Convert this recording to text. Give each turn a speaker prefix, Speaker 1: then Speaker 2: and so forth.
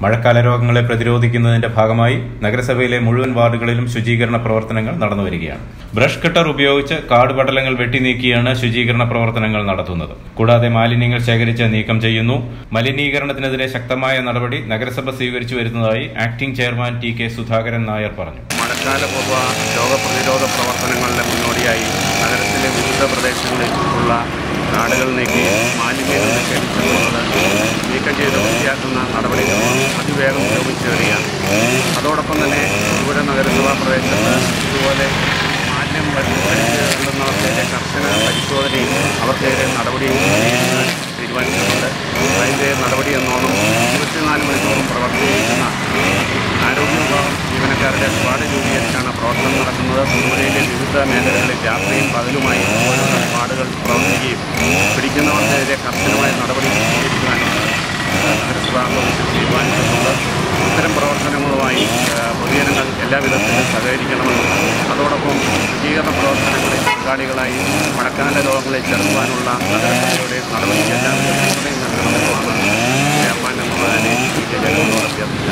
Speaker 1: മഴക്കാല രോഗങ്ങളെ പ്രതിരോധിക്കുന്നതിന്റെ ഭാഗമായി നഗരസഭയിലെ മുഴുവൻ വാർഡുകളിലും ശുചീകരണ പ്രവർത്തനങ്ങൾ നടന്നുവരികയാണ് ബ്രഷ് കട്ടർ ഉപയോഗിച്ച് കാട് പടലങ്ങൾ വെട്ടിനീക്കിയാണ് ശുചീകരണ പ്രവർത്തനങ്ങൾ നടത്തുന്നത് കൂടാതെ മാലിന്യങ്ങൾ ശേഖരിച്ച് നീക്കം ചെയ്യുന്നു മലിനീകരണത്തിനെതിരെ ശക്തമായ നടപടി നഗരസഭ സ്വീകരിച്ചു വരുന്നതായി acting chairman T K Sudhakaran Nair പറഞ്ഞു
Speaker 2: മഴക്കാലപൂർവ്വ രോഗപ്രതിരോധ പ്രവർത്തനങ്ങളുടെ മുന്നോടിയായി നഗരത്തിലെ വിവിധ പ്രദേശങ്ങളിൽ ഉള്ള കാടുകൾ നീക്കി മാലിന്യങ്ങൾ നിക്ഷേപിച്ചിട്ടുള്ളത് നീക്കം ചെയ്ത് വൃത്തിയാക്കുന്ന നടപടികൾ അതിവേഗം പുരോഗമിച്ചു വരികയാണ് അതോടൊപ്പം തന്നെ തൊടുപുഴ നഗരസഭാ പ്രദേശത്ത് ഇതുപോലെ മാലിന്യം വലിച്ചെള്ളുന്നവർക്കെതിരെ കർശന പരിശോധനയും അവർക്കെതിരെ നടപടിയും സ്വീകരിക്കാൻ തീരുമാനിച്ചിട്ടുണ്ട് അതിൻ്റെ നടപടി എന്നോണം ഇരുപത്തിനാല് മണിക്കൂറും പ്രവർത്തിക്കുന്ന ആരോഗ്യ വിഭാഗം ജീവനക്കാരുടെ സ്ക്വാഡ് രൂപീകരിച്ചാണ് പ്രവർത്തനം നടക്കുന്നത് തൊടുപുഴയിലെ വിവിധ മേഖലകളിൽ രാത്രിയും പകലുമായി ഓരോ സ്ക്വാഡുകൾ പ്രവർത്തിക്കുകയും പിടിക്കുന്നവർക്കെതിരെ കർശനമായ നടപടി സ്വീകരിക്കുവാനും നഗരസഭാ കൗൺസിൽ തീരുമാനിച്ചിട്ടുണ്ട് ഇത്തരം പ്രവർത്തനങ്ങളുമായി ആ, പൊതുജനങ്ങൾ എല്ലാ വിധത്തിലും സഹകരിക്കണമെന്നും അതോടൊപ്പം ശുചീകരണ പ്രവർത്തനങ്ങളിൽ പങ്കാളികളായി മഴക്കാല രോഗങ്ങളെ ചെറുക്കുവാനുള്ള നഗരസഭയുടെ നടപടിക്ക് എല്ലാവിധ പിന്തുണയും നൽകണമെന്നുമാണ് ചെയർമാൻ എന്നുള്ളതിനെ ജനങ്ങളോട് അഭ്യർത്ഥിക്കുന്നത്